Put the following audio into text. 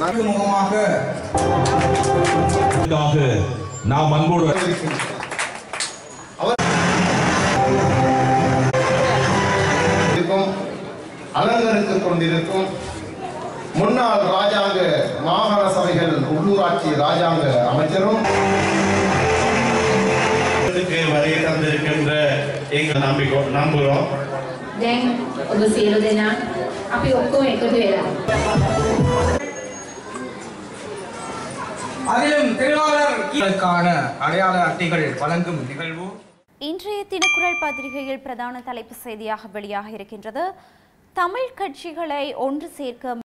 முகமாக இதற்காக நாம் அன்போடு இருக்கும் அலங்கரித்துக் கொண்டிருக்கும் முன்னாள் ராஜாங்க மாகாண சபைகள் உள்ளூராட்சி ராஜாங்க அமைச்சரும் க்கு வருகை தந்திருக்கின்ற எங்கள் நம்பிக்கை நம்புகிறோம் දැන් ඔබ සියලු දෙනා අපි ඔක්කොම එකතු වෙලා அதிலும் திருவாளர்களுக்கான அடையாள அட்டைகள் வழங்கும் நிகழ்வு இன்றைய தினக்குரல் பத்திரிகையில் பிரதான தலைப்பு செய்தியாக வெளியாக இருக்கின்றது தமிழ் கட்சிகளை ஒன்று சேர்க்க